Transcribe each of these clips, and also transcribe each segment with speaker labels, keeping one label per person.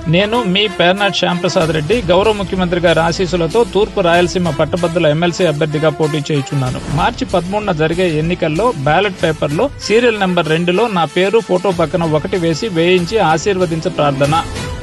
Speaker 1: నేను మీ పేర్నాట్ శ్యాంప్రసాద్ రెడ్డి గౌరవ ముఖ్యమంత్రి గారి ఆశీస్సులతో తూర్పు రాయలసీమ పట్టభద్రుల ఎమ్మెల్సీ అభ్యర్థిగా పోటీ చేయుచున్నాను మార్చి పదమూడున జరిగే ఎన్నికల్లో బ్యాలెట్ పేపర్లో సీరియల్ నెంబర్ రెండులో నా పేరు ఫోటో పక్కన ఒకటి వేసి వేయించి ఆశీర్వదించ ప్రార్థన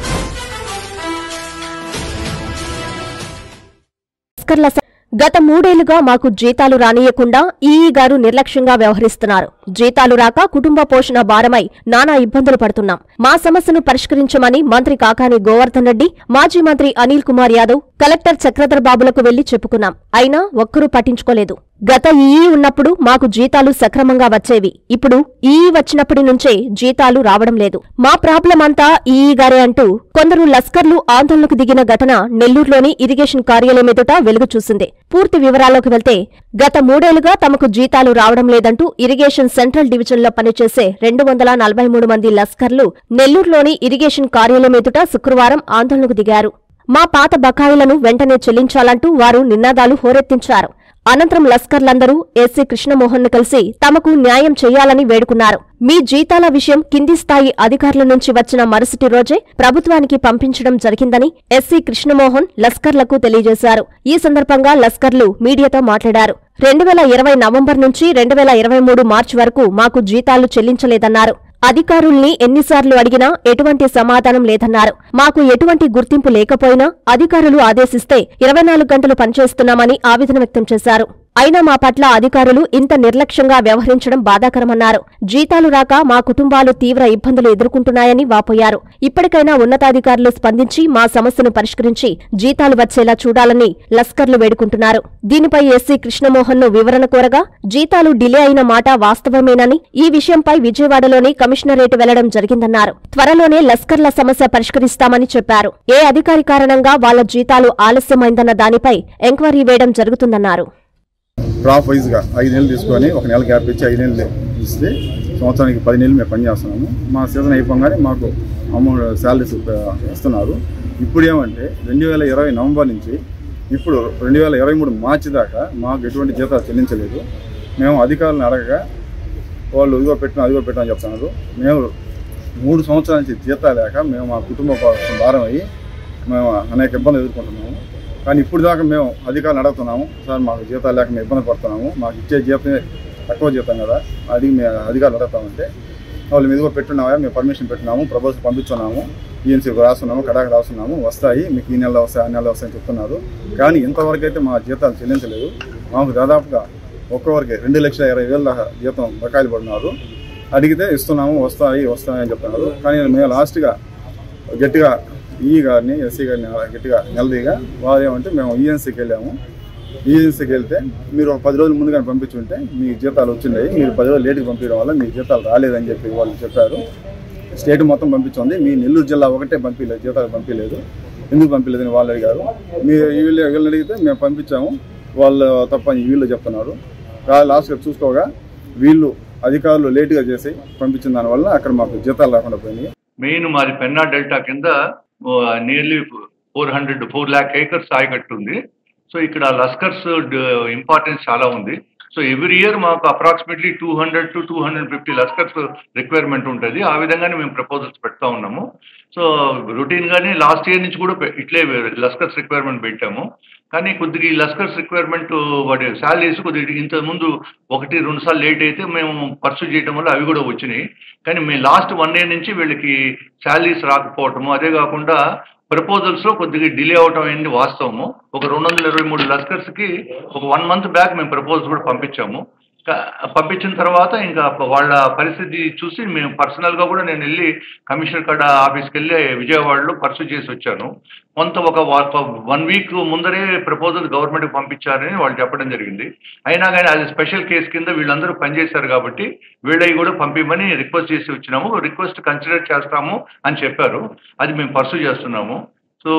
Speaker 2: భాస్కర్ల స- గత మూడేళ్లుగా మాకు జీతాలు రానియకుండా ఈఈ గారు నిర్లక్ష్యంగా వ్యవహరిస్తున్నారు జీతాలు రాక కుటుంబ పోషణ భారమై నానా ఇబ్బందులు పడుతున్నాం మా సమస్యను పరిష్కరించమని మంత్రి కాకాని గోవర్ధన్ రెడ్డి మాజీ మంత్రి అనిల్ కుమార్ యాదవ్ కలెక్టర్ చక్రధర్ బాబులకు వెళ్లి చెప్పుకున్నాం అయినా ఒక్కరూ పట్టించుకోలేదు గత ఈఈ ఉన్నప్పుడు మాకు జీతాలు సక్రమంగా వచ్చేవి ఇప్పుడు ఈఈ వచ్చినప్పటి నుంచే జీతాలు రావడం లేదు మా ప్రాబ్లం అంతా ఈఈ గారే అంటూ కొందరు లస్కర్లు ఆందోళనకు దిగిన ఘటన నెల్లూరులోని ఇరిగేషన్ కార్యాలయం ఎదుట వెలుగు చూసింది పూర్తి వివరాల్లోకి వెళ్తే గత మూడేళ్లుగా తమకు జీతాలు రావడం లేదంటూ ఇరిగేషన్ సెంట్రల్ డివిజన్లో పనిచేసే రెండు వందల నలభై మూడు మంది లస్కర్లు నెల్లూరులోని ఇరిగేషన్ కార్యాలయం ఎదుట శుక్రవారం ఆందోళనకు దిగారు మా పాత బకాయిలను వెంటనే చెల్లించాలంటూ వారు నినాదాలు హోరెత్తించారు అనంతరం లస్కర్లందరూ ఎస్సీ కృష్ణమోహన్ ను కలిసి తమకు న్యాయం చేయాలని వేడుకున్నారు మీ జీతాల విషయం కింది స్థాయి అధికారుల నుంచి వచ్చిన మరుసటి రోజే ప్రభుత్వానికి పంపించడం జరిగిందని ఎస్సీ కృష్ణమోహన్ లస్కర్లకు తెలియజేశారు ఈ సందర్భంగా లస్కర్లు మీడియాతో మాట్లాడారు రెండు వేల ఇరవై నవంబర్ నుంచి రెండు వేల ఇరవై మూడు మార్చి వరకు మాకు జీతాలు చెల్లించలేదన్నారు అధికారుల్ని ఎన్నిసార్లు అడిగినా ఎటువంటి సమాధానం లేదన్నారు మాకు ఎటువంటి గుర్తింపు లేకపోయినా అధికారులు ఆదేశిస్తే ఇరవై నాలుగు గంటలు పనిచేస్తున్నామని ఆవేదన వ్యక్తం చేశారు అయినా మా పట్ల అధికారులు ఇంత నిర్లక్ష్యంగా వ్యవహరించడం బాధాకరమన్నారు జీతాలు రాక మా కుటుంబాలు తీవ్ర ఇబ్బందులు ఎదుర్కొంటున్నాయని వాపోయారు ఇప్పటికైనా ఉన్నతాధికారులు స్పందించి మా సమస్యను పరిష్కరించి జీతాలు వచ్చేలా చూడాలని లస్కర్లు వేడుకుంటున్నారు దీనిపై ఎస్సీ కృష్ణమోహన్ ను వివరణ కోరగా జీతాలు డిలే అయిన మాట వాస్తవమేనని ఈ విషయంపై విజయవాడలోని కమిషనరేట్ వెళ్లడం జరిగిందన్నారు త్వరలోనే లస్కర్ల సమస్య పరిష్కరిస్తామని చెప్పారు ఏ అధికారి కారణంగా వాళ్ల జీతాలు ఆలస్యమైందన్న దానిపై ఎంక్వైరీ వేయడం జరుగుతుందన్నారు
Speaker 3: క్రాప్ వైజ్గా ఐదు నెలలు తీసుకొని ఒక నెల గ్యాప్ ఇచ్చి ఐదు నెలలు ఇస్తే సంవత్సరానికి పది నెలలు మేము పనిచేస్తున్నాము మా సీజన్ అయిపోగానే మాకు అమౌంట్ శాలరీస్ ఇస్తున్నారు ఇప్పుడు ఏమంటే రెండు వేల ఇరవై నవంబర్ నుంచి ఇప్పుడు రెండు వేల ఇరవై మూడు మార్చి దాకా మాకు ఎటువంటి జీతాలు చెల్లించలేదు మేము అధికారులను అడగగా వాళ్ళు ఇదిగో పెట్టిన అదిగో పెట్టిన అని చెప్తున్నారు మేము మూడు సంవత్సరాల నుంచి జీతాలు లేక మేము మా కుటుంబ కోసం భారం అయ్యి మేము అనేక ఇబ్బందులు ఎదుర్కొంటున్నాము కానీ ఇప్పుడు దాకా మేము అధికారులు అడుగుతున్నాము సార్ మాకు జీతాలు లేక మేము ఇబ్బంది పడుతున్నాము మాకు ఇచ్చే జీతం తక్కువ జీతం కదా అది మేము అధికారులు అడుగుతామంటే వాళ్ళు మీదుగా పెట్టున్నామా మేము పర్మిషన్ పెట్టినాము ప్రపోజల్ పంపించున్నాము ఈఎన్సీకి రాస్తున్నాము కడాకు రాస్తున్నాము వస్తాయి మీకు ఈ నెలలో వస్తాయి ఆ నెలలో వస్తాయని చెప్తున్నారు కానీ ఇంతవరకు అయితే మా జీతాలు చెల్లించలేదు మాకు దాదాపుగా ఒక్కొక్కరికి రెండు లక్షల ఇరవై వేల దాకా జీతం బకాయిలు పడినారు అడిగితే ఇస్తున్నాము వస్తాయి వస్తాయి అని చెప్తున్నారు కానీ మేము లాస్ట్గా గట్టిగా ఈ గారిని ఎస్సీ గారిని గట్టిగా నిలదీగా వారు ఏమంటే మేము ఈఎన్సీకి వెళ్ళాము ఈఎన్సీకి వెళ్తే మీరు ఒక పది రోజుల ముందుగానే పంపించుంటే మీ జీతాలు వచ్చినాయి మీరు పది రోజులు లేట్గా పంపించడం వల్ల మీ జీతాలు రాలేదని చెప్పి వాళ్ళు చెప్పారు స్టేట్ మొత్తం పంపించింది మీ నెల్లూరు జిల్లా ఒకటే పంపించలేదు జీతాలు పంపించలేదు ఎందుకు పంపించలేదని వాళ్ళు అడిగారు మీరు వీళ్ళు వీళ్ళని అడిగితే మేము పంపించాము వాళ్ళు తప్ప అని వీళ్ళు చెప్తున్నారు లాస్ట్గా చూసుకోగా వీళ్ళు అధికారులు లేటుగా చేసి పంపించిన దానివల్ల అక్కడ మాకు జీతాలు రాకుండా పోయినాయి
Speaker 4: మెయిన్ మాది పెన్నా డెల్టా కింద nearly four hundred four lakh acres ఆయకట్టు ఉంది సో ఇక్కడ లస్కర్స్ ఇంపార్టెన్స్ చాలా ఉంది సో ఎవ్రీ ఇయర్ మాకు approximately two hundred to two hundred fifty lascars requirement ఉంటుంది ఆ విధంగానే మేము ప్రపోజల్స్ పెడతా ఉన్నాము సో రొటీన్గానే లాస్ట్ ఇయర్ నుంచి కూడా పె- ఇట్లే లస్కర్స్ రిక్వైర్మెంట్ పెట్టాము కానీ కొద్దిగా ఈ లస్కర్స్ రిక్వైర్మెంట్ వాటి శాలరీస్ కొద్దిగా ఇంత ముందు ఒకటి రెండు సార్లు లేట్ అయితే మేము పర్సూ చేయడం వల్ల అవి కూడా వచ్చినాయి కానీ మేము లాస్ట్ వన్ ఇయర్ నుంచి వీళ్ళకి శాలరీస్ రాకపోవటము అదే కాకుండా ప్రపోజల్స్ లో కొద్దిగా డిలే అవటం అయింది వాస్తవము ఒక రెండు వందల ఇరవై మూడు లస్కర్స్ కి ఒక వన్ మంత్ బ్యాక్ మేము ప్రపోజల్స్ కూడా పంపించాము క- పంపించిన తర్వాత ఇంకా వాళ్ళ పరిస్థితి చూసి మేము పర్సనల్ గా కూడా నేను వెళ్ళి కమిషనర్ కాడ ఆఫీస్కి వెళ్ళి విజయవాడలో పర్సూ చేసి వచ్చాను కొంత ఒక వన్ వీక్ ముందరే ప్రపోజల్ గవర్నమెంట్కి పంపించారని వాళ్ళు చెప్పడం జరిగింది అయినా కానీ అది స్పెషల్ కేసు కింద వీళ్ళందరూ పనిచేశారు కాబట్టి వీళ్ళవి కూడా పంపిమని రిక్వెస్ట్ చేసి వచ్చినాము రిక్వెస్ట్ కన్సిడర్ చేస్తాము అని చెప్పారు అది మేము పర్సూ చేస్తున్నాము సో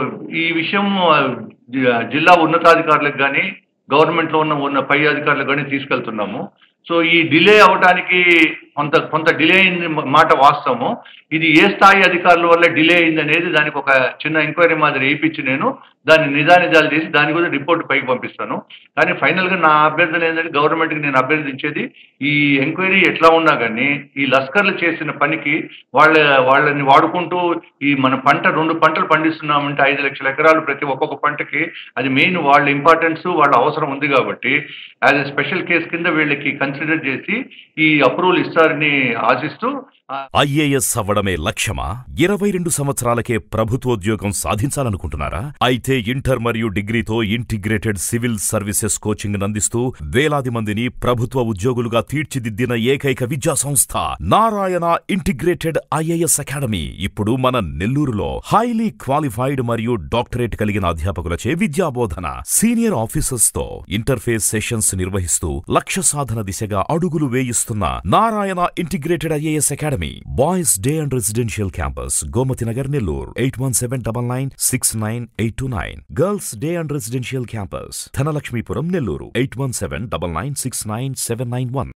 Speaker 4: ఈ విషయం ఆ, జి- జిల్లా ఉన్నతాధికారులకు కానీ గవర్నమెంట్లో ఉన్న ఉన్న పై అధికారులకు కానీ తీసుకెళ్తున్నాము సో ఈ డిలే అవడానికి కొంత కొంత డిలే అయింది మాట వాస్తవము ఇది ఏ స్థాయి అధికారుల వల్ల డిలే అయింది అనేది దానికి ఒక చిన్న ఎంక్వైరీ మాదిరి వేయించి నేను దాన్ని నిజానిజాలు చేసి దాని గురించి రిపోర్ట్ పైకి పంపిస్తాను కానీ ఫైనల్గా నా అభ్యర్థన ఏంటంటే గవర్నమెంట్కి నేను అభ్యర్థించేది ఈ ఎంక్వైరీ ఎట్లా ఉన్నా కానీ ఈ లస్కర్లు చేసిన పనికి వాళ్ళ వాళ్ళని వాడుకుంటూ ఈ మన పంట రెండు పంటలు పండిస్తున్నామంటే ఐదు లక్షల ఎకరాలు ప్రతి ఒక్కొక్క పంటకి అది మెయిన్ వాళ్ళ ఇంపార్టెన్స్ వాళ్ళ అవసరం ఉంది కాబట్టి యాజ్ ఎ స్పెషల్ కేసు కింద వీళ్ళకి కన్సిడర్ చేసి ఈ అప్రూవల్ ఇస్తారని ఆశిస్తూ ఆ,
Speaker 5: ఐఏఎస్ అవ్వడమే లక్ష్యమా ఇరవై రెండు సంవత్సరాలకే ప్రభుత్వోద్యోగం సాధించాలనుకుంటున్నారా అయితే ఇంటర్ మరియు డిగ్రీతో ఇంటిగ్రేటెడ్ సివిల్ సర్వీసెస్ కోచింగ్ అందిస్తూ వేలాది మందిని ప్రభుత్వ ఉద్యోగులుగా తీర్చిదిద్దిన ఏకైక విద్యా సంస్థ నారాయణ ఇంటిగ్రేటెడ్ ఐఏఎస్ అకాడమీ ఇప్పుడు మన నెల్లూరులో హైలీ క్వాలిఫైడ్ మరియు డాక్టరేట్ కలిగిన అధ్యాపకులచే విద్యాబోధన సీనియర్ ఆఫీసర్స్ తో ఇంటర్ఫేస్ సెషన్స్ నిర్వహిస్తూ లక్ష్య సాధన దిశగా అడుగులు వేయిస్తున్న Narayana integrated IAS academy boys day and residential campus Gomathi Nagar Nellore eight one seven double nine six nine eight two nine girls day and residential campus Dhanalakshmipuram Nellore eight one seven double nine six nine seven nine one